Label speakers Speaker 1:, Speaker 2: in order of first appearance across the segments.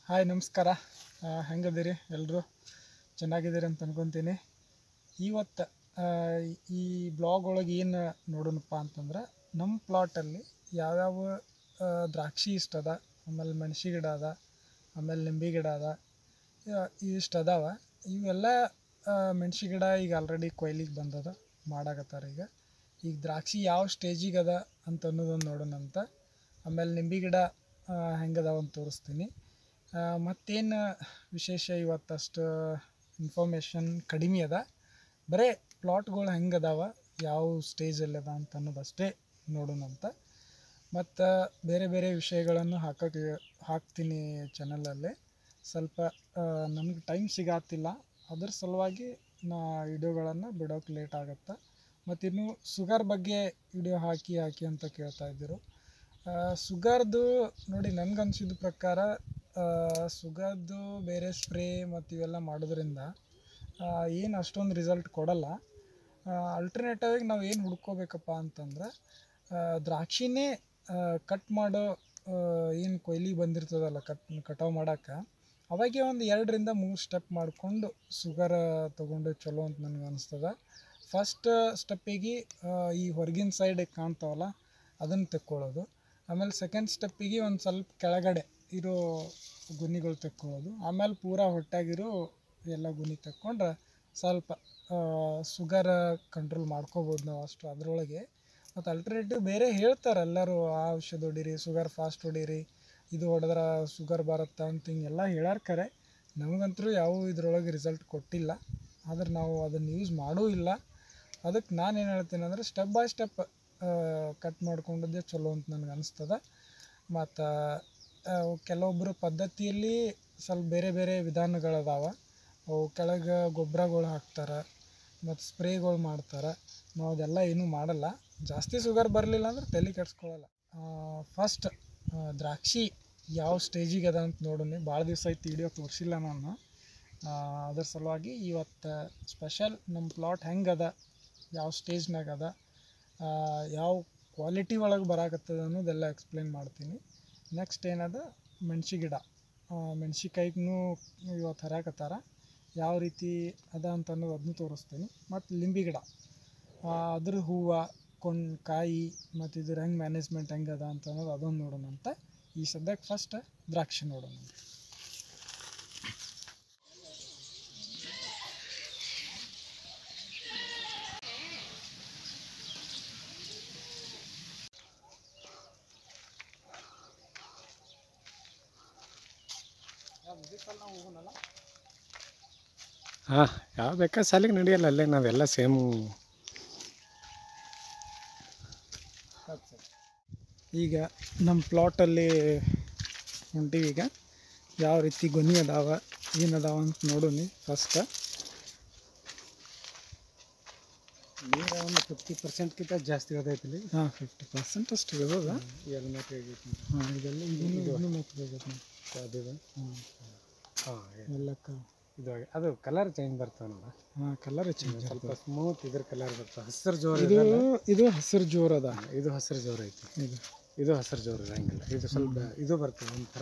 Speaker 1: Hi ನಮಸ್ಕಾರ ಆ, ಹೆಂಗದಿರಿ ಎಲ್ಲರೂ ಚೆನ್ನಾಗಿದ್ದೀರಿ ಅಂತ ಅನ್ಕೊತೀನಿ ಇವತ್ತು ಆ, ಈ ಬ್ಲಾಗ್ ಒಳಗೆ ಏನು ನೋಡೋಣಪ್ಪ ಅಂತಂದ್ರೆ ನಮ್ಮ ಪ್ಲಾಟಲ್ಲಿ ಯಾವ್ಯಾವ ಆ, ದ್ರಾಕ್ಷಿ ಇಷ್ಟ ಅದ ಆಮೇಲೆ ಮೆಣಸಿ ಗಿಡ ಅದ ಆಮೇಲೆ ನಿಂಬೆ ಗಿಡ ಅದ ಆ, ಇಷ್ಟು ಅದಾವ ಇವೆಲ್ಲ ಆ, ಮೆಣಸಿ ಗಿಡ ಈಗ ಆಲ್ರೆಡಿ ಕೊಯ್ಲಿಗೆ ಬಂದದ ಮಾಡಾಕತ್ತಾರ ಈಗ ಈಗ ದ್ರಾಕ್ಷಿ ಯಾವ ಸ್ಟೇಜಿಗೆ ಅದ ಅಂತ ಅನ್ನೋದೊಂದು ನೋಡೋಣಂತ ಆಮೇಲೆ ನಿಂಬೆ ಗಿಡ ಹೆಂಗದಾವ ಅಂತ ತೋರಿಸ್ತೀನಿ ಮತ್ತೇನು ವಿಶೇಷ ಇವತ್ತಷ್ಟು ಇನ್ಫಾರ್ಮೇಷನ್ ಕಡಿಮೆ ಅದ ಬರೇ ಪ್ಲಾಟ್ಗಳು ಹೆಂಗೆ ಅದಾವ ಯಾವ ಸ್ಟೇಜಲ್ಲಿ ಅದ ಅಂತ ಅನ್ನೋದಷ್ಟೇ ನೋಡೋಣಂತ ಮತ್ತು ಬೇರೆ ಬೇರೆ ವಿಷಯಗಳನ್ನು ಹಾಕಕ್ಕೆ ಹಾಕ್ತೀನಿ ಚಾನಲಲ್ಲಿ ಸ್ವಲ್ಪ ನನಗೆ ಟೈಮ್ ಸಿಗಾತಿಲ್ಲ ಅದ್ರ ಸಲುವಾಗಿ ನಾ ವಿಡಿಯೋಗಳನ್ನು ಬಿಡೋಕೆ ಲೇಟ್ ಆಗುತ್ತೆ ಮತ್ತು ಇನ್ನು ಶುಗರ್ ಬಗ್ಗೆ ವಿಡಿಯೋ ಹಾಕಿ ಹಾಕಿ ಅಂತ ಕೇಳ್ತಾ ಇದ್ದರು ಶುಗರ್ದು ನೋಡಿ ನನಗನ್ಸಿದ ಪ್ರಕಾರ ಶುಗರ್ದು ಬೇರೆ ಸ್ಪ್ರೇ ಮತ್ತು ಇವೆಲ್ಲ ಮಾಡೋದ್ರಿಂದ ಏನು ಅಷ್ಟೊಂದು ರಿಸಲ್ಟ್ ಕೊಡಲ್ಲ ಅಲ್ಟರ್ನೇಟಿವ್ ಆಗಿ ನಾವು ಏನು ಹುಡ್ಕೋಬೇಕಪ್ಪ ಅಂತಂದ್ರೆ ಆ, ದ್ರಾಕ್ಷಿನೇ ಕಟ್ ಮಾಡೋ ಏನು ಕೊಯ್ಲಿಗೆ ಬಂದಿರ್ತದಲ್ಲ ಕಟ್ ಕಟಾವು ಮಾಡೋಕೆ ಅವಾಗೆ ಒಂದು ಎರಡರಿಂದ ಮೂರು ಸ್ಟೆಪ್ ಮಾಡಿಕೊಂಡು ಶುಗರ್ ತೊಗೊಂಡು ಚಲೋ ಅಂತ ನನಗೆ ಅನಿಸ್ತದ ಫಸ್ಟ್ ಸ್ಟೆಪ್ಪಿಗೆ ಈ ಹೊರಗಿನ ಸೈಡ್ ಕಾಣ್ತಾವಲ್ಲ ಅದನ್ನು ತೆಕ್ಕೊಳ್ಳೋದು ಆಮೇಲೆ ಸೆಕೆಂಡ್ ಸ್ಟೆಪ್ಪಿಗೆ ಒಂದು ಸ್ವಲ್ಪ ಕೆಳಗಡೆ ಇರೋ ಗುಣಿಗಳು ತೆಕ್ಕೊಳ್ಳೋದು ಆಮೇಲೆ ಪೂರಾ ಹೊಟ್ಟಾಗಿರೋ ಎಲ್ಲ ಗುಣಿ ತೆಕ್ಕೊಂಡ್ರೆ ಸ್ವಲ್ಪ ಶುಗರ್ ಕಂಟ್ರೋಲ್ ಮಾಡ್ಕೋಬೋದು ನಾವು ಅಷ್ಟು ಅದರೊಳಗೆ ಮತ್ತು ಅಲ್ಟರ್ನೇಟಿವ್ ಬೇರೆ ಹೇಳ್ತಾರೆ ಎಲ್ಲರೂ ಆ ಔಷಧ ಹೊಡೀರಿ ಶುಗರ್ ಫಾಸ್ಟ್ ಹೊಡೀರಿ ಇದು ಹೊಡೆದ್ರೆ ಶುಗರ್ ಬರುತ್ತೆ ಅಂತ ಹಿಂಗೆಲ್ಲ ಹೇಳ್ಯಾರ ಖರೆ ನಮಗಂತೂ ಯಾವ ಇದ್ರೊಳಗೆ ರಿಸಲ್ಟ್ ಕೊಟ್ಟಿಲ್ಲ ಆದ್ರೆ ನಾವು ಅದನ್ನು ಯೂಸ್ ಮಾಡೂ ಇಲ್ಲ ಅದಕ್ಕೆ ನಾನು ಏನು ಹೇಳ್ತೀನಿ ಅಂದರೆ ಸ್ಟೆಪ್ ಬೈ ಸ್ಟೆಪ್ ಕಟ್ ಮಾಡ್ಕೊಂಡದ್ದೇ ಚಲೋ ಅಂತ ನನಗೆ ಅನಿಸ್ತದ ಮತ್ತು ಕೆಲವೊಬ್ಬರು ಪದ್ಧತಿಯಲ್ಲಿ ಸ್ವಲ್ಪ ಬೇರೆ ಬೇರೆ ವಿಧಾನಗಳದಾವ ಅವು ಕೆಳಗೆ ಗೊಬ್ಬರಗಳು ಹಾಕ್ತಾರೆ ಮತ್ತು ಸ್ಪ್ರೇಗಳು ಮಾಡ್ತಾರೆ ನಾವು ಅದೆಲ್ಲ ಏನೂ ಮಾಡಲ್ಲ ಜಾಸ್ತಿ ಶುಗರ್ ಬರಲಿಲ್ಲ ಅಂದ್ರೆ ತಲೆ ಕೆಡ್ಸ್ಕೊಳ್ಳಲ್ಲ ಫಸ್ಟ್ ದ್ರಾಕ್ಷಿ ಯಾವ ಸ್ಟೇಜಿಗೆ ಅದ ಅಂತ ನೋಡೋಣ ಭಾಳ ದಿವಸ ಐತಿ ವಿಡಿಯೋ ತೋರಿಸಿಲ್ಲ ನಾನು ಆ, ಅದ್ರ ಸಲುವಾಗಿ ಇವತ್ತು ಸ್ಪೆಷಲ್ ನಮ್ಮ ಪ್ಲಾಟ್ ಹೆಂಗೆ ಅದ ಯಾವ ಸ್ಟೇಜ್ನಾಗ ಅದ ಆ, ಯಾವ ಕ್ವಾಲಿಟಿ ಒಳಗೆ ಬರಾಕತ್ತದ ಅನ್ನೋದೆಲ್ಲ ಎಕ್ಸ್ಪ್ಲೇನ್ ಮಾಡ್ತೀನಿ ನೆಕ್ಸ್ಟ್ ಏನದ ಮೆಣ್ಸಿ ಗಿಡ ಮೆಣ್ಸಿಕಾಯಿಗೂ ಇವತ್ತು ಹರ್ಯಾಕತ್ತಾರ ಯಾವ ರೀತಿ ಅದ ಅಂತ ಅನ್ನೋದು ಅದನ್ನು ತೋರಿಸ್ತೀನಿ ಮತ್ತು ಲಿಂಬೆ ಗಿಡ ಆ, ಅದ್ರ ಹೂವು ಕೊಂಡ್ ಕಾಯಿ ಮತ್ತು ಇದ್ರ ಹೆಂಗೆ ಮ್ಯಾನೇಜ್ಮೆಂಟ್ ಹೆಂಗೆ ಅದ ಅಂತ ಅನ್ನೋದು ಅದೊಂದು ನೋಡೋಣ ಅಂತ ಈ ಸದ್ಯಕ್ಕೆ ಫಸ್ಟ್ ದ್ರಾಕ್ಷಿ ನೋಡೋಣ
Speaker 2: ಹಾಂ ಯಾವ ಬೇಕಾದ ಸಾಲಿಗೆ ನಡೆಯಲ್ಲ ಅಲ್ಲೇ ನಾವೆಲ್ಲ ಸೇಮ್
Speaker 1: ಈಗ ನಮ್ಮ ಪ್ಲಾಟಲ್ಲಿ ಹೊಂಟೀವಿ ಈಗ ಯಾವ ರೀತಿ ಗೊನಿ ಅದಾವ ಏನದಾವ ಅಂತ ನೋಡೋಣ ಫಸ್ಟ್
Speaker 2: ನೀರು ಒಂದು ಫಿಫ್ಟಿ ಪರ್ಸೆಂಟ್ಗಿಂತ ಜಾಸ್ತಿ ಓದೈತಿ
Speaker 1: ಹಾಂ ಫಿಫ್ಟಿ ಪರ್ಸೆಂಟ್ ಅಷ್ಟು ಇರೋದ
Speaker 2: ಎಲ್ಲ ಬೇಕಾಗೈತಿ
Speaker 1: ಹಾಂ ಇದೆಲ್ಲ ಇದನ್ನು ಇದನ್ನು ಮೆತ್ತಬೇಕು
Speaker 2: ಅದು
Speaker 1: ಹಾಂ
Speaker 2: ಹಾಂ
Speaker 1: ಎಲ್ಲಕ್ಕ
Speaker 2: ಇದು ಅದು ಕಲರ್ ಚೇಂಜ್ ಬರ್ತಾವೆ ನೋಡ
Speaker 1: ಹಾಂ ಕಲರ್ ಚೇಂಜ್
Speaker 2: ಸ್ವಲ್ಪ ಸ್ಮೂತ್ ಇದ್ರ ಕಲರ್ ಬರ್ತಾವೆ ಹಸಿರು ಜೋರು
Speaker 1: ಇದು
Speaker 2: ಇದಲ್ಲ
Speaker 1: ಇದು ಹಸಿರು ಜೋರ್ ಅದ
Speaker 2: ಇದು ಹಸಿರು ಜೋರು ಐತಿ
Speaker 1: ಇದು
Speaker 2: ಇದು ಹಸಿರು ಜೋರು ಇರಂಗಿಲ್ಲ ಇದು ಸ್ವಲ್ಪ ಇದು ಬರ್ತದೆ ಒಂಥರ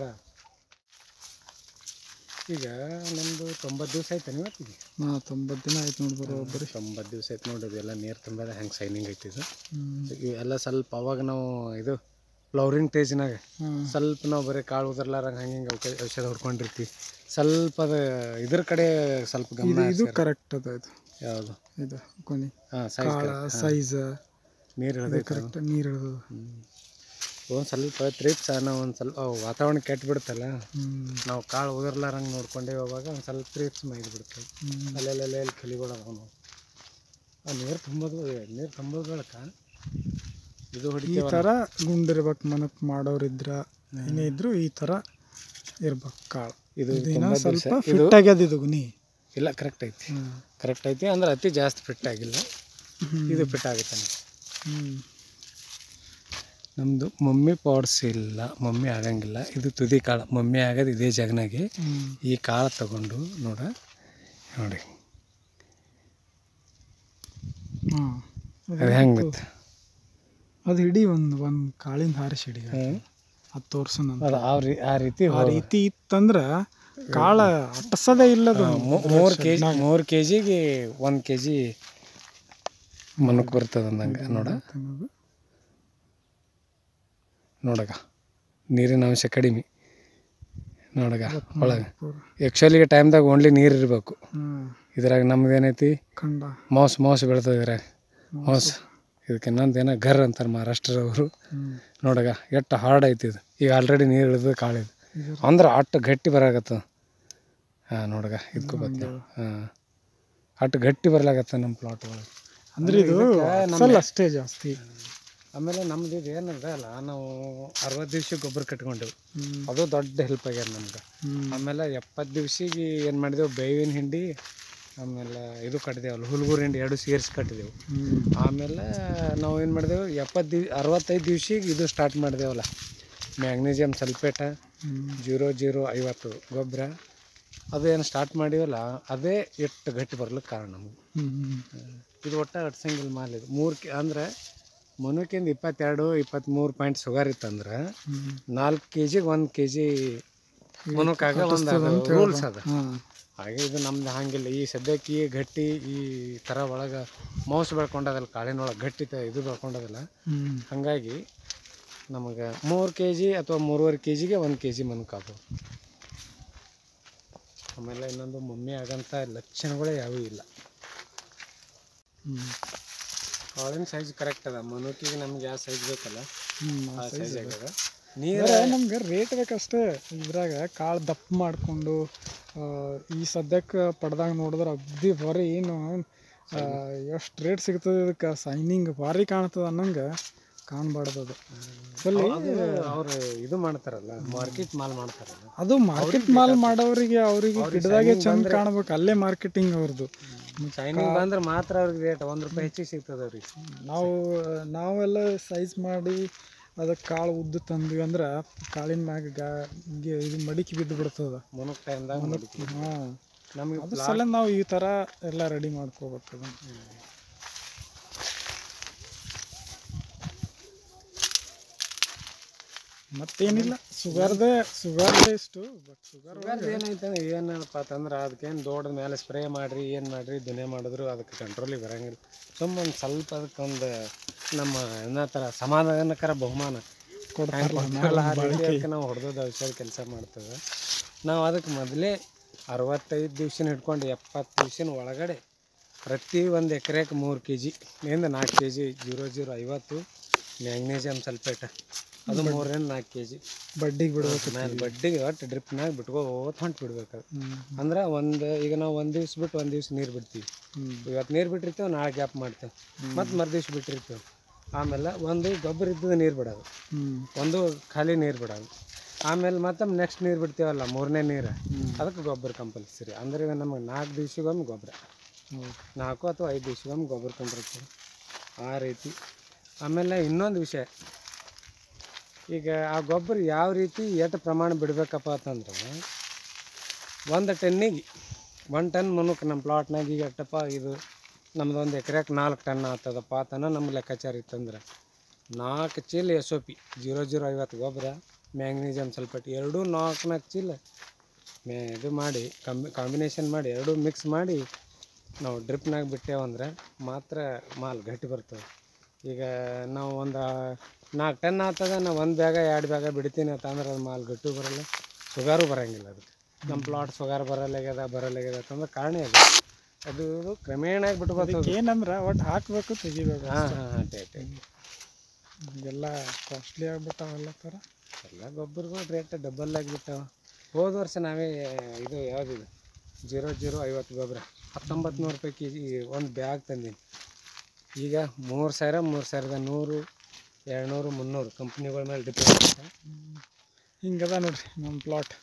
Speaker 2: ಈಗ ನಮ್ಮದು ತೊಂಬತ್ತು ದಿವಸ ಆಯ್ತು ಇವತ್ತಿಗೆ
Speaker 1: ಹಾಂ ತೊಂಬತ್ತು ದಿನ ಆಯ್ತು ನೋಡಿ ಬರೋಬ್ಬರಿ
Speaker 2: ತೊಂಬತ್ತು ದಿವಸ ಆಯ್ತು ನೋಡೋದು ಎಲ್ಲ ನೀರು ತುಂಬದ ಹೆಂಗೆ ಸೈನಿಂಗ್ ಐತಿ ಇದು
Speaker 1: ಹ್ಞೂ
Speaker 2: ಇವೆಲ್ಲ ಸ್ವಲ್ಪ ಅವಾಗ ನಾವು ಇದು ಫ್ಲವರಿಂಗ್ ಟೇಜ್ನಾಗ
Speaker 1: ಹಾಂ
Speaker 2: ಸ್ವಲ್ಪ ನಾವು ಬರೀ ಕಾಳು ಉದರ್ಲಾರಂಗೆ ಹಂಗೆ ಹಿಂಗೆ ಔಷಧ ಔಷಧ ಹೊಡ್ಕೊಂಡಿರ್ತೀವಿ ಸ್ವಲ್ಪ ಅದು ಇದ್ರ ಕಡೆ ಸ್ವಲ್ಪ
Speaker 1: ಇದು
Speaker 2: ಗಮನ
Speaker 1: ಇದು ಕರೆಕ್ಟ್ ಅದ ಇದು
Speaker 2: ಯಾವುದು
Speaker 1: ಇದು ಕೊನಿ
Speaker 2: ಹಾಂ ಸೈಜ್
Speaker 1: ಕಾಳ ಸೈಜ್
Speaker 2: ನೀರು ಇಳ್ದೈತೆ
Speaker 1: ಕರೆಕ್ಟ್ ನೀರು ಇರೋದು
Speaker 2: ಒಂದು ಸ್ವಲ್ಪ ತ್ರಿಪ್ಸ್ ನಾವು ಒಂದು ಸ್ವಲ್ಪ ಅವು ವಾತಾವರಣ ಕೆಟ್ಟು ಬಿಡುತ್ತಲ್ಲ
Speaker 1: ಹ್ಞೂ
Speaker 2: ನಾವು ಕಾಳು ಉದರ್ಲಾರಂಗೆ ನೋಡ್ಕೊಂಡೇವಿ ಅವಾಗ ಒಂದು ಸ್ವಲ್ಪ ತ್ರಿಪ್ಸ್ ಮೈದು ಬಿಡ್ತೇವೆ
Speaker 1: ಹ್ಞೂ
Speaker 2: ಅಲ್ಲೆಲ್ಲೆಲ್ಲ ಎಲ್ಲಿ ಕಲಿಗಳು ಅದಾವ ನಾವು ಆ ನೀರು ತುಂಬೋದು ನೀರು ತುಂಬೋದು ಬಳಕ ಇದು
Speaker 1: ಈ
Speaker 2: ಹೊಡಿತೀವಲ್ಲ
Speaker 1: ಥರ ಗುಂಡಿರ್ಬೇಕು ಮನಕ್ ಮಾಡೋರಿದ್ರ ಏನೇ ಇದ್ರು ಈ ಥರ ಇರ್ಬೇಕು ಕಾಳು
Speaker 2: ಇದು
Speaker 1: ಇದು ಇನ್ನೂ
Speaker 2: ತೊಂಬತ್ತು
Speaker 1: ಸ್ವಲ್ಪ
Speaker 2: ದಿವ್ಸ. ಇದು
Speaker 1: ಫಿಟ್ ಆಗ್ಯದ ಇದು ಗುನಿ
Speaker 2: ಇಲ್ಲ ಕರೆಕ್ಟ್ ಐತಿ
Speaker 1: ಹ್ಞೂ
Speaker 2: ಕರೆಕ್ಟ್ ಐತಿ ಅಂದ್ರೆ ಅತಿ ಜಾಸ್ತಿ ಫಿಟ್ ಆಗಿಲ್ಲ
Speaker 1: ಹ್ಮ್.
Speaker 2: ಇದು ಫಿಟ್ ಆಗುತ್ತೆ
Speaker 1: ಹ್ಞೂ
Speaker 2: ನಮ್ಮದು ಮಮ್ಮಿ ಪೌಡ್ಸ್ ಇಲ್ಲ ಮಮ್ಮಿ ಆಗಂಗಿಲ್ಲ ಇದು ತುದಿ ಕಾಳು ಮಮ್ಮಿ ಆಗೋದು ಇದೇ ಜಾಗನಾಗೆ
Speaker 1: ಹ್ಞೂ
Speaker 2: ಈ ಕಾಳು ತಗೊಂಡು ನೋಡ ನೋಡಿ
Speaker 1: ಹಾಂ
Speaker 2: ಅದು ಹೆಂಗೆ ಗೊತ್ತಾ
Speaker 1: ಅದು ಹಿಡಿ ಒಂದು ಒಂದು ಕಾಳಿಂದ ಹಾರಿಸಿ ಹಿಡಿ
Speaker 2: ಹ್ಮ್.
Speaker 1: ಅದು ತೋರ್ಸೋಣ ಅಂತ.
Speaker 2: ಅದು ಆ ರೀ ಆ ರೀತಿ
Speaker 1: ಆ ರೀತಿ ಇತ್ತಂದ್ರ ಕಾಳ ಅಟ್ಟಸದೇ ಇಲ್ಲದು
Speaker 2: ಮೂರು ಕೆ ಜಿ ಮೂರು ಕೆ ಜಿಗೆ ಒಂದು ಕೆ ಜಿ ಮನಕ್ಕೆ ಬರ್ತದೆ ಅಂದಂಗೆ ನೋಡ
Speaker 1: ತಿನ್ನೋದು.
Speaker 2: ನೋಡಗ ನೀರಿನ ಅಂಶ ಕಡಿಮೆ ನೋಡಗ ಒಳಗೆ
Speaker 1: ಪೂರ.
Speaker 2: ಆ್ಯಕ್ಚುಲಿಗೆ ಟೈಮ್ದಾಗ ಓನ್ಲಿ ನೀರು ಇರಬೇಕು
Speaker 1: ಹ್ಮ್
Speaker 2: ಇದ್ರಾಗ ನಮ್ದು ಏನೈತಿ
Speaker 1: ಖಂಡ
Speaker 2: ಮೌಸ್ ಮೌಸ್ ಬೆಳ್ತದೆ ಇದ್ರಾಗ ಮೌಸ್ ಇದಕ್ಕೆ ಇನ್ನೊಂದು ಏನೋ ಗರ್ ಅಂತಾರೆ ಮಹಾರಾಷ್ಟ್ರದವರು
Speaker 1: ಹ್ಮ್
Speaker 2: ನೋಡಗ ಎಷ್ಟು ಹಾರ್ಡ್ ಐತಿ ಇದು ಈಗ ಆಲ್ರೆಡಿ ನೀರು ಇಳಿದು ಕಾಳಿದು
Speaker 1: ಇದು
Speaker 2: ಅಂದ್ರೆ ಅಟ್ಟು ಗಟ್ಟಿ ಬರಾಕತ್ತ ಹಾಂ ನೋಡಗ ಇದಕ್ಕೂ ಬತ್ತ ಹಾಂ ಅಟ್ಟು ಗಟ್ಟಿ ಬರ್ಲಾಗತ್ತ ನಮ್ಮ ಪ್ಲಾಟ್ ಒಳಗೆ
Speaker 1: ಅಂದ್ರೆ ಇದು ಅಸಲ್ ಅಷ್ಟೇ ಜಾಸ್ತಿ
Speaker 2: ಆಮೇಲೆ ನಮ್ದು ಇದು ಏನದ ಅಲ್ಲ ನಾವು ಅರವತ್ತು ದಿವ್ಸಕ್ಕೆ ಗೊಬ್ಬರ ಕಟ್ಕೊಂಡೆವು
Speaker 1: ಹ್ಮ್
Speaker 2: ಅದು ದೊಡ್ಡ ಹೆಲ್ಪ್ ಆಗ್ಯದ ನಮ್ಗೆ
Speaker 1: ಹ್ಮ್
Speaker 2: ಆಮೇಲೆ ಎಪ್ಪತ್ತು ದಿವ್ಸಿಗೆ ಏನು ಮಾಡಿದೆವು ಬೇವಿನ ಹಿಂಡಿ ಆಮೇಲೆ ಇದು ಕಟ್ಟಿದೆವಲ್ಲ ಹುಲ್ಗೂರು ಹಿಂಡಿ ಎರಡು ಸೇರಿಸಿ ಕಟ್ಟಿದೆವು
Speaker 1: ಹ್ಮ್
Speaker 2: ಆಮೇಲೆ ನಾವು ಏನು ಮಾಡಿದೆವು ಎಪ್ಪತ್ತು ದಿವ್ ಅರವತ್ತೈದು ದಿವ್ಸಿಗೆ ಇದು ಸ್ಟಾರ್ಟ್ ಮಾಡಿದೆವಲ್ಲ ಮ್ಯಾಗ್ನೀಸಿಯಮ್ ಸಲ್ಫೇಟ
Speaker 1: ಹ್ಮ್
Speaker 2: ಜೀರೋ ಜೀರೋ ಐವತ್ತು ಗೊಬ್ಬರ ಅದು ಏನು ಸ್ಟಾರ್ಟ್ ಮಾಡಿವಲ್ಲ ಅದೇ ಎಷ್ಟು ಗಟ್ಟಿ ಬರ್ಲಿಕ್ಕೆ ಕಾರಣ ನಮಗೆ
Speaker 1: ಹ್ಮ್
Speaker 2: ಇದು ಒಟ್ಟು ಅಟ್ಸಂಗಿಲ್ಲ ಮಾಲ್ ಇದು ಮೂರು ಕೆ ಅಂದ್ರೆ ಮುನ್ನೂಕಿಂದ ಇಪ್ಪತ್ತೆರಡು ಇಪ್ಪತ್ತ್ಮೂರು ಪಾಯಿಂಟ್ ಶುಗರ್ ಇತ್ತಂದ್ರೆ
Speaker 1: ಹ್ಮ್
Speaker 2: ನಾಲ್ಕು ಕೆ ಜಿಗೆ ಒಂದು ಕೆ ಜಿ ಮುನ್ನೂಕಾಗ ಒಂದು ರೂಲ್ಸ್ ಅದ
Speaker 1: ಹಾ
Speaker 2: ಹಾಗೆ ಇದು ನಮ್ದು ಹಂಗಿಲ್ಲ ಈ ಸದ್ಯಕ್ಕೆ ಈ ಗಟ್ಟಿ ಈ ಥರ ಒಳಗೆ ಮೌಸ್ ಬೆಳ್ಕೊಂಡದಲ್ಲ ಕಾಳಿನೊಳಗೆ ಗಟ್ಟಿ ತ- ಇದು ಬೆಳ್ಕೊಂಡದಲ್ಲ
Speaker 1: ಹ್ಮ್
Speaker 2: ಹಾಗಾಗಿ ನಮಗೆ ಮೂರು ಕೆ ಜಿ ಅಥವಾ ಮೂರುವರೆ ಕೆ ಜಿಗೆ ಒಂದು ಕೆ ಜಿ ಮನ್ಕಾಗ್ಬೋದು ಆಮೇಲೆ ಇನ್ನೊಂದು ಮಮ್ಮಿ ಆಗಂಥ ಲಕ್ಷಣಗಳೇ ಯಾವೂ ಇಲ್ಲ
Speaker 1: ಹ್ಮ್
Speaker 2: ಕಾಳಿನ ಸೈಜ್ ಕರೆಕ್ಟ್ ಅದ ಮನುಕಿಗೆ ನಮ್ಗೆ ಯಾವ ಸೈಜ್ ಬೇಕಲ್ಲ
Speaker 1: ಹ್ಮ್
Speaker 2: ಆ
Speaker 1: ಆ
Speaker 2: ಸೈಜ್
Speaker 1: size
Speaker 2: ಆಗ್ಯದ
Speaker 1: ಅಂದ್ರೆ
Speaker 2: ನೀರು
Speaker 1: ನಮ್ಗೆ ರೇಟ್ ಬೇಕಷ್ಟೇ ಇದ್ರಾಗ ಕಾಳು ದಪ್ಪ ಮಾಡಿಕೊಂಡು ಈ ಸದ್ಯಕ್ಕೆ ಪಡ್ದಾಗ ನೋಡಿದ್ರೆ ಅಗ್ದಿ ಬರೀ ಏನು ಎಷ್ಟು ರೇಟ್ ಸಿಗ್ತದೆ ಇದಕ್ಕೆ ಸೈನಿಂಗ್ ಭಾರಿ ಕಾಣ್ತದೆ ಅನ್ನಂಗೆ ಕಾಣಬಾರ್ದು ಅದು ಸಲ್ಲಿ
Speaker 2: ಅವ್ರು ಇದು ಮಾಡ್ತಾರಲ್ಲ ಮಾರ್ಕೆಟ್ ಮಾಲ್ ಮಾಡ್ತಾರಲ್ಲ
Speaker 1: ಅದು ಮಾರ್ಕೆಟ್ ಮಾಲ್ ಮಾಡೋರಿಗೆ ಅವರಿಗೆ ಗಿಡದಾಗೆ ಚಂದ ಕಾಣ್ಬೇಕು ಅಲ್ಲೇ ಮಾರ್ಕೆಟಿಂಗ್ ಅವ್ರದ್ದು
Speaker 2: ಚೈನಿಂಗ್ ಬಂದ್ರೆ ಮಾತ್ರ ಅವ್ರಿಗೆ ರೇಟ್ ಒಂದು ರೂಪಾಯಿ ಹೆಚ್ಚಿಗೆ ಸಿಗ್ತದೆ ಅವ್ರಿಗೆ
Speaker 1: ನಾವು ನಾವೆಲ್ಲ ಸೈಜ್ ಮಾಡಿ ಅದಕ್ಕೆ ಕಾಳು ಉದ್ದು ತಂದ್ವಿ ಅಂದ್ರೆ ಕಾಳಿನ ಮ್ಯಾಗ ಗಾ ಗೆ- ಇದು ಮಡಿಕೆ ಬಿದ್ದು ಬಿಡ್ತದ
Speaker 2: ಮುನುಕ್ ಟೈಮ್ದಾಗ
Speaker 1: ಹಾಂ
Speaker 2: ನಮಗೆ
Speaker 1: ಅದ್ರ ಸಲ ನಾವು ಈ ಥರ ಎಲ್ಲ ರೆಡಿ ಮಾಡ್ಕೋಬೇಕು ಅದನ್ನ ಮತ್ತೇನಿಲ್ಲ ಸುಗರ್ದೇ ಸುಗರ್ದೇ ಇಷ್ಟು ಬಟ್ ಸುಗರ್
Speaker 2: ಏನೈತೆ ಏನಪ್ಪ ಅಂತಂದ್ರೆ ಅದಕ್ಕೇನು ದೊಡ್ಡ ಮೇಲೆ ಸ್ಪ್ರೇ ಮಾಡಿರಿ ಏನು ಮಾಡಿರಿ ದುನಿಯಾ ಮಾಡಿದ್ರು ಅದಕ್ಕೆ ಕಂಟ್ರೋಲಿಗೆ ಬರಂಗಿಲ್ಲ ಸುಮ್ಮನೆ ಸ್ವಲ್ಪ ಅದಕ್ಕೊಂದು ನಮ್ಮ ಏನೋ ಥರ ಸಮಾಧಾನಕರ ಬಹುಮಾನ
Speaker 1: ಕೊಡ್ತಾರಲ್ಲ
Speaker 2: ಕೊಡ್ತಾರಲ್ಲ, ಆ ರೀತಿ ಅದಕ್ಕೆ ನಾವು ಹೊಡೆದೋದು ಔಷಧ ಕೆಲಸ ಮಾಡ್ತೇವೆ ನಾವು ಅದಕ್ಕೆ ಮೊದಲೇ ಅರವತ್ತೈದು ದಿವ್ಸನ ಹಿಡ್ಕೊಂಡು ಎಪ್ಪತ್ತು ದಿವ್ಸನ ಒಳಗಡೆ ಪ್ರತಿ ಒಂದು ಎಕರೆಗೆ ಮೂರು ಕೆ ಜಿ ಇಂದ ನಾಲ್ಕು ಕೆ ಜಿ ಜೀರೋ ಜೀರೋ ಐವತ್ತು ಮ್ಯಾಗ್ನೀಸಿಯಮ್ ಸಲ್ಫೇಟ್ ಅದು ಮೂರರಿಂದ ನಾಲ್ಕು ಕೆ ಜಿ
Speaker 1: ಬಡ್ಡಿಗೆ ಬಿಡ್ಬೇಕು
Speaker 2: ಮೇಲೆ ಬಡ್ಡಿಗೆ ಒಟ್ಟು ಡ್ರಿಪ್ನಾಗ ಬಿಟ್ಕೋತ ಹೊಂಟು ಬಿಡ್ಬೇಕು ಅದು
Speaker 1: ಹ್ಮ್
Speaker 2: ಅಂದ್ರೆ ಒಂದು ಈಗ ನಾವು ಒಂದು ದಿವ್ಸ ಬಿಟ್ಟು ಒಂದು ದಿವ್ಸ ನೀರು ಬಿಡ್ತೀವಿ
Speaker 1: ಹ್ಮ್
Speaker 2: ಇವತ್ತು ನೀರು ಬಿಟ್ಟಿರ್ತೇವೆ ನಾಳೆ ಗ್ಯಾಪ್ ಮಾಡ್ತೇವೆ ಮತ್ತು ಮರು ದಿವ್ಸ ಬಿಟ್ಟಿರ್ತೇವೆ ಆಮೇಲೆ ಒಂದು ಗೊಬ್ಬರ ಇದ್ದದ ನೀರು ಬಿಡೋದು
Speaker 1: ಹ್ಮ್
Speaker 2: ಒಂದು ಖಾಲಿ ನೀರು ಬಿಡೋದು ಆಮೇಲೆ ಮತ್ತೆ ನೆಕ್ಸ್ಟ್ ನೀರು ಬಿಡ್ತೀವಲ್ಲ ಮೂರನೇ ನೀರು
Speaker 1: ಹ್ಮ್.
Speaker 2: ಅದಕ್ಕೆ ಗೊಬ್ಬರ ಕಂಪಲ್ಸರಿ ಅಂದ್ರೆ ಈಗ ನಮಗೆ ನಾಲ್ಕು ದಿವ್ಸಗೊಮ್ಮೆ ಗೊಬ್ಬರ
Speaker 1: ಹೌದು.
Speaker 2: ನಾಲ್ಕು ಅಥವಾ ಐದು ದಿವ್ಸಗೊಮ್ಮೆ ಗೊಬ್ಬರ ಕೊಂಡಿರ್ತೀವಿ ಆ ರೀತಿ ಆಮೇಲೆ ಇನ್ನೊಂದು ವಿಷಯ ಈಗ ಆ ಗೊಬ್ಬರ ಯಾವ ರೀತಿ ಎಷ್ಟು ಪ್ರಮಾಣ ಬಿಡಬೇಕಪ್ಪ ಅಂತಂದ್ರೆ ಒಂದು ಟನ್ನಿಗೆ ಒಂದು ಟನ್ ಮುನ್ನೂಕ್ಕೆ ನಮ್ಮ ಪ್ಲಾಟ್ನಾಗ ಈಗ ಎಷ್ಟಪ್ಪ ಇದು ನಮ್ದು ಒಂದು ಎಕರೆಗೆ ನಾಲ್ಕು ಟನ್ ಆಗ್ತದಪ್ಪ ತನ ನಮ್ಮ ಲೆಕ್ಕಾಚಾರ ಇತ್ತಂದ್ರೆ ನಾಲ್ಕು ಚೀಲ S O P zero zero ಐವತ್ತು ಗೊಬ್ಬರ ಮ್ಯಾಂಗ್ನೀಸಿಯಮ್ ಸಲ್ಫೇಟ್ ಎರಡೂ ನಾಲ್ಕು ನಾಲ್ಕು ಚೀಲ ಮೇ ಇದು ಮಾಡಿ ಕಂಬಿ ಕಾಂಬಿನೇಷನ್ ಮಾಡಿ ಎರಡೂ ಮಿಕ್ಸ್ ಮಾಡಿ ನಾವು ಡ್ರಿಪ್ನಾಗ ಬಿಟ್ಟೇವಂದ್ರೆ ಮಾತ್ರ ಮಾಲ್ ಗಟ್ಟಿ ಬರ್ತದೆ ಈಗ ನಾವು ಒಂದು ನಾಲ್ಕು ಟನ್ ಆಗ್ತದ ನಾವು ಒಂದು ಬ್ಯಾಗ ಎರಡು ಬ್ಯಾಗ ಬಿಡ್ತೀನಿ ಅಂತ ಅಂದ್ರೆ ಅದು ಮಾಲ್ ಗಟ್ಟು ಬರಲ್ಲ ಸುಗಾರು ಬರೋಂಗಿಲ್ಲ ಅದಕ್ಕೆ ನಮ್ಮ ಪ್ಲಾಟ್ ಸುಗಾರ್ ಬರಲ್ಲಾಗ್ಯದ ಬರಲ್ಲಾಗ್ಯದ ಅಂತಂದ್ರೆ ಕಾರಣ ಅದು ಅದು ಕ್ರಮೇಣ ಬಿಟ್ಕೋತದೆ
Speaker 1: ಏನಂದ್ರೆ ಒಟ್ಟು ಹಾಕ್ಬೇಕು ತೆಗಿಬೇಕು
Speaker 2: ಹಾಂ ಹಾಂ ಹಾಂ ಟೇ ಟೇ
Speaker 1: ಎಲ್ಲ ಕಾಸ್ಟ್ಲಿ ಆಗ್ಬಿಟ್ಟಾವೆಲ್ಲ ಥರ
Speaker 2: ಎಲ್ಲ ಗೊಬ್ಬರಗಳು ರೇಟ್ ಡಬಲ್ ಆಗಿಬಿಟ್ಟಾವ ಹೋದ ವರ್ಷ ನಾವೇ ಇದು ಯಾವುದಿದು ಜೀರೋ ಜೀರೋ ಐವತ್ತು ಗೊಬ್ಬರ ಹತ್ತೊಂಬತ್ತು ನೂರು ರೂಪಾಯಿ ಕೆ ಜಿ ಒಂದು ಬ್ಯಾಗ್ ತಂದೀನಿ ಈಗ ಮೂರು ಸಾವಿರ ಮೂರು ಸಾವಿರದ ನೂರು ಎರಡುನೂರು ಮುನ್ನೂರು ಕಂಪ್ನಿಗಳ ಮೇಲೆ ಡಿಪೆಂಡ್
Speaker 1: ಹಿಂಗದ ನೋಡ್ರಿ ನಮ್ಮ ಪ್ಲಾಟ್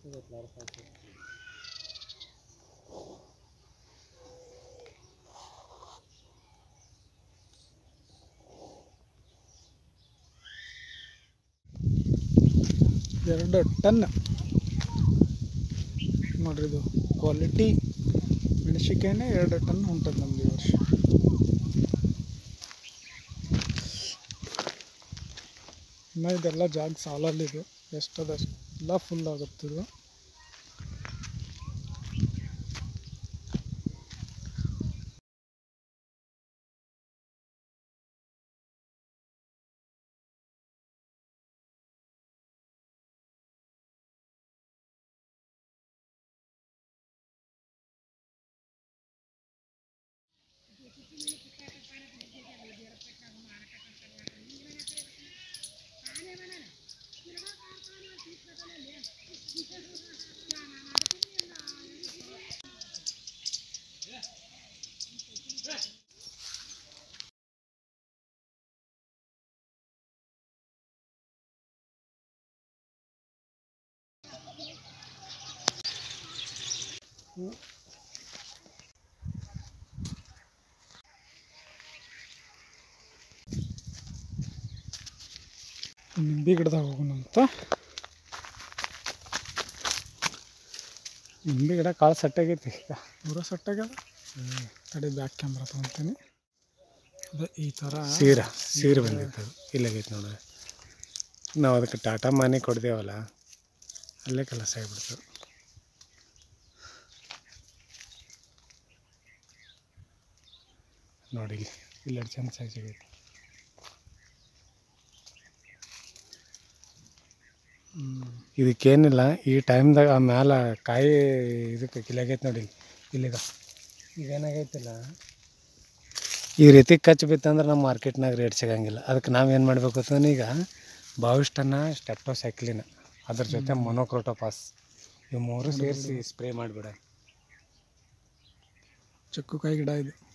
Speaker 1: ಎರಡು ಟನ್ ನೋಡ್ರಿ ಇದು ಕ್ವಾಲಿಟಿ ಮೆಣಸಿನ್ಕಾಯಿನೇ ಎರಡು ಟನ್ ಹೊಂಟದ ನಮ್ದು ಈ ವರ್ಷ ಇನ್ನು ಇದೆಲ್ಲ ಜಾಗ ಸಾಲಲ್ಲಿದು ಎಷ್ಟದ ಎಲ್ಲ ಫುಲ್ ಆಗುತ್ತಿದು ನಿಂಬೆ ಗಿಡದಾಗ ಹೋಗೋಣ ಅಂತ
Speaker 2: ನಿಂಬೆ ಗಿಡ ಕಾಳು ಸಟ್ಟಾಗೈತಿ ಈಗ
Speaker 1: ಪೂರ ಸೆಟ್ ಆಗ್ಯದ ತಡಿ ಬ್ಯಾಕ್ ಕ್ಯಾಮ್ರಾ ತೊಗೊತೀನಿ ಅದೇ ಈ ಥರ
Speaker 2: ಸೀರ ಸೀರೆ ಬಂದಿತ್ತು ಅದು ಇಲ್ಲಾಗೈತೆ ನೋಡ್ರಿ ನಾವು ಅದಕ್ಕೆ ಟಾಟಾ ಮನೆ ಕೊಡ್ದೇವಲ್ಲ ಅಲ್ಲೇ ಕೆಲಸ ಆಗಿಬಿಡ್ತು ನೋಡಿ ಇಲ್ಲಿ ಇಲ್ಲಿ ಚಂದ ಸೈಜ್ ಆಗೈತೆ ಇದಕ್ಕೇನಿಲ್ಲ ಈ ಟೈಮ್ದಾಗ ಆ ಮ್ಯಾಲ ಕಾಯಿ ಇದಕ್ಕೆ ಕಿಲಾಗೈತೆ ನೋಡಿ ಇಲ್ಲಿ ಇಲ್ಲಿಗ ಇದೇನಾಗೈತಿಲ್ಲ ಈ ರೀತಿ ಕಚ್ಚಿ ಬಿತ್ತಂದ್ರೆ ನಮ್ಮ ಮಾರ್ಕೆಟ್ನಾಗ ರೇಟ್ ಸಿಗಂಗಿಲ್ಲ ಅದಕ್ಕೆ ನಾವು ಏನು ಮಾಡಬೇಕು ಅಂತಂದ್ರೆ ಈಗ ಬಾವಿಷ್ಟನ್ನ ಸ್ಟೆಪ್ಟೋಸೈಕ್ಲಿನ್ ಅದ್ರ ಜೊತೆ ಮೊನೋಕ್ರೋಟೋಪಾಸ್ ಇವು ಮೂರು ಸೇರಿಸಿ ಸ್ಪ್ರೇ ಮಾಡಿಬಿಡ
Speaker 1: ಚಕ್ಕು ಕಾಯಿ ಗಿಡ ಇದು